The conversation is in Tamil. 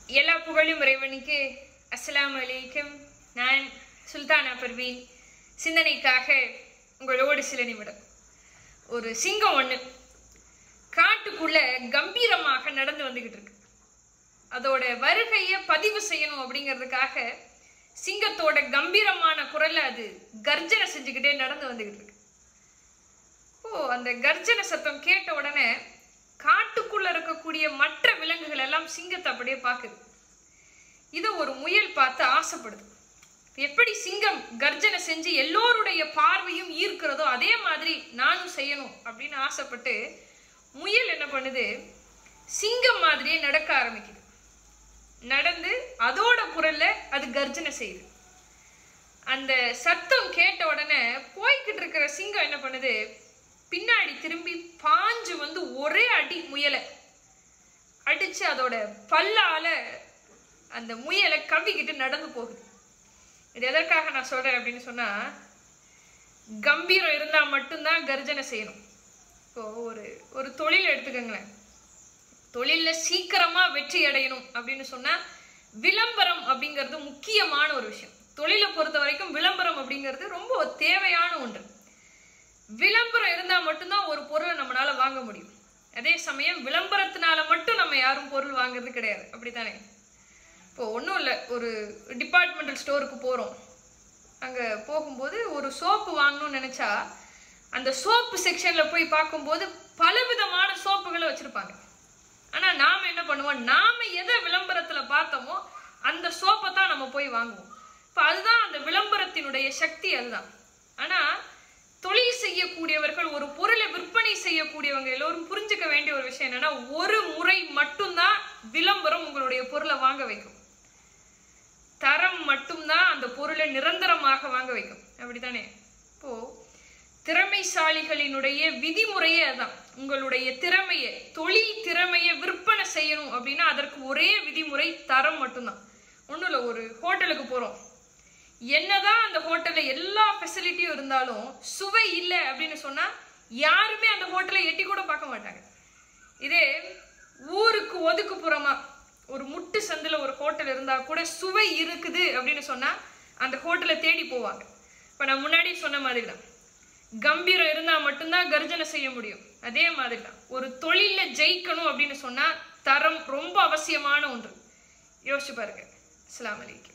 எல்லா புகழும் இறைவனுக்கு அஸ்ஸலாமு அலைக்கும் நான் சுல்தானா பர்வீன் சிந்தனைக்காக உங்களோடு சில நிமிடம் ஒரு சிங்கம் ஒன்று காட்டுக்குள்ள கம்பீரமாக நடந்து வந்துகிட்டு இருக்கு அதோட வருகையை பதிவு செய்யணும் அப்படிங்கிறதுக்காக சிங்கத்தோட கம்பீரமான குரல்ல அது கர்ஜனை செஞ்சுக்கிட்டே நடந்து வந்துகிட்டு இருக்கு ஓ அந்த கர்ஜன சத்தம் கேட்ட உடனே காட்டுக்குள்ள இருக்கக்கூடிய மற்ற விலங்குகள் எல்லாம் சிங்கத்தை அப்படியே பார்க்குது இதை ஒரு முயல் பார்த்து ஆசைப்படுது எப்படி சிங்கம் கர்ஜனை செஞ்சு எல்லோருடைய பார்வையும் ஈர்க்கிறதோ அதே மாதிரி நானும் செய்யணும் அப்படின்னு ஆசைப்பட்டு முயல் என்ன பண்ணுது சிங்கம் மாதிரியே நடக்க ஆரம்பிக்குது நடந்து அதோட குரல்ல அது கர்ஜனை செய்யுது அந்த சத்தம் கேட்ட உடனே போய்கிட்டு இருக்கிற சிங்கம் என்ன பண்ணுது பின்னாடி திரும்பி பாஞ்சு வந்து ஒரே அடி முயலை அடிச்சு அதோட பல்லால அந்த முயலை கவ்விக்கிட்டு நடந்து போகுது இது எதற்காக நான் சொல்றேன் அப்படின்னு சொன்னா கம்பீரம் இருந்தா மட்டும்தான் கர்ஜனை செய்யணும் இப்போ ஒரு ஒரு தொழில் எடுத்துக்கோங்களேன் தொழில்ல சீக்கிரமா வெற்றி அடையணும் அப்படின்னு சொன்னா விளம்பரம் அப்படிங்கிறது முக்கியமான ஒரு விஷயம் தொழிலை பொறுத்த வரைக்கும் விளம்பரம் அப்படிங்கிறது ரொம்ப தேவையான ஒன்று விளம்பரம் இருந்தா மட்டும்தான் ஒரு பொருளை நம்மளால வாங்க முடியும் அதே சமயம் விளம்பரத்தினால மட்டும் நம்ம யாரும் பொருள் வாங்குறது கிடையாது அப்படித்தானே இப்போ ஒன்றும் இல்லை ஒரு டிபார்ட்மெண்டல் ஸ்டோருக்கு போகிறோம் அங்கே போகும்போது ஒரு சோப்பு வாங்கணும்னு நினச்சா அந்த சோப்பு செக்ஷனில் போய் பார்க்கும்போது பலவிதமான சோப்புகளை வச்சுருப்பாங்க ஆனால் நாம் என்ன பண்ணுவோம் நாம் எதை விளம்பரத்தில் பார்த்தோமோ அந்த சோப்பை தான் நம்ம போய் வாங்குவோம் இப்போ அதுதான் அந்த விளம்பரத்தினுடைய சக்தி அதுதான் ஆனால் தொழில் செய்யக்கூடியவர்கள் ஒரு பொருளை விற்பனை செய்யக்கூடியவங்க எல்லோரும் புரிஞ்சுக்க வேண்டிய ஒரு விஷயம் என்னன்னா ஒரு முறை மட்டும்தான் விளம்பரம் உங்களுடைய பொருளை வாங்க வைக்கும் தரம் மட்டும்தான் அந்த பொருளை நிரந்தரமாக வாங்க வைக்கும் அப்படித்தானே இப்போ திறமைசாலிகளினுடைய விதிமுறையே அதான் உங்களுடைய திறமையை தொழில் திறமையை விற்பனை செய்யணும் அப்படின்னா அதற்கு ஒரே விதிமுறை தரம் மட்டும்தான் ஒன்றும் இல்லை ஒரு ஹோட்டலுக்கு போகிறோம் என்னதான் அந்த ஹோட்டலில் எல்லா ஃபெசிலிட்டியும் இருந்தாலும் சுவை இல்லை அப்படின்னு சொன்னால் யாருமே அந்த ஹோட்டலை எட்டி கூட பார்க்க மாட்டாங்க இதே ஊருக்கு ஒதுக்குப்புறமா ஒரு முட்டு சந்தில் ஒரு ஹோட்டல் இருந்தால் கூட சுவை இருக்குது அப்படின்னு சொன்னால் அந்த ஹோட்டலை தேடி போவாங்க இப்போ நான் முன்னாடி சொன்ன மாதிரி தான் கம்பீரம் இருந்தால் மட்டும்தான் கர்ஜனை செய்ய முடியும் அதே மாதிரி தான் ஒரு தொழிலில் ஜெயிக்கணும் அப்படின்னு சொன்னால் தரம் ரொம்ப அவசியமான ஒன்று யோசிச்சு பாருங்க அஸ்ஸலாமு அலைக்கும்